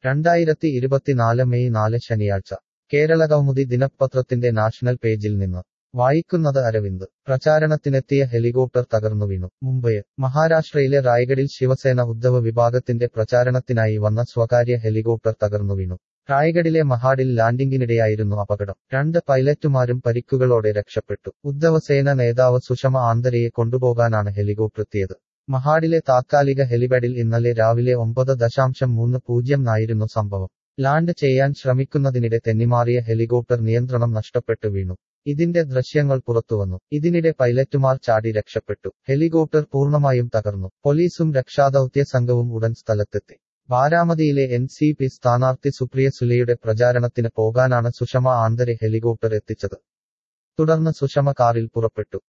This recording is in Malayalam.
രണ്ടായിരത്തി ഇരുപത്തിനാല് മെയ് നാല് ശനിയാഴ്ച കേരളകൗമുദി ദിനപത്രത്തിന്റെ നാഷണൽ പേജിൽ നിന്ന് വായിക്കുന്നത് അരവിന്ദ് പ്രചാരണത്തിനെത്തിയ ഹെലികോപ്റ്റർ തകർന്നു വീണു മുംബൈ മഹാരാഷ്ട്രയിലെ റായ്ഗഡിൽ ശിവസേന ഉദ്ധവ് വിഭാഗത്തിന്റെ പ്രചാരണത്തിനായി വന്ന സ്വകാര്യ ഹെലികോപ്റ്റർ തകർന്നു വീണു റായ്ഗഡിലെ മഹാഡിൽ ലാൻഡിംഗിനിടെയായിരുന്നു അപകടം രണ്ട് പൈലറ്റുമാരും പരിക്കുകളോടെ രക്ഷപ്പെട്ടു ഉദ്ധവസേന നേതാവ് സുഷമ ആന്തരയെ കൊണ്ടുപോകാനാണ് ഹെലികോപ്റ്ററെത്തിയത് മഹാഡിലെ താത്കാലിക ഹെലിപാഡിൽ ഇന്നലെ രാവിലെ ഒമ്പത് ദശാംശം മൂന്ന് പൂജ്യം നായിരുന്നു സംഭവം ലാൻഡ് ചെയ്യാൻ ശ്രമിക്കുന്നതിനിടെ തെന്നിമാറിയ ഹെലികോപ്റ്റർ നിയന്ത്രണം നഷ്ടപ്പെട്ടു വീണു ഇതിന്റെ ദൃശ്യങ്ങൾ പുറത്തുവന്നു ഇതിനിടെ പൈലറ്റുമാർ ചാടി രക്ഷപ്പെട്ടു ഹെലികോപ്റ്റർ പൂർണ്ണമായും തകർന്നു പോലീസും രക്ഷാദൌത്യ സംഘവും ഉടൻ സ്ഥലത്തെത്തി ബാരാമതിയിലെ എൻ സി പി സ്ഥാനാർത്ഥി സുപ്രിയ സുലെയുടെ പ്രചാരണത്തിന് പോകാനാണ് സുഷമ ആന്തരെ ഹെലികോപ്റ്റർ എത്തിച്ചത് തുടർന്ന് സുഷമ കാറിൽ പുറപ്പെട്ടു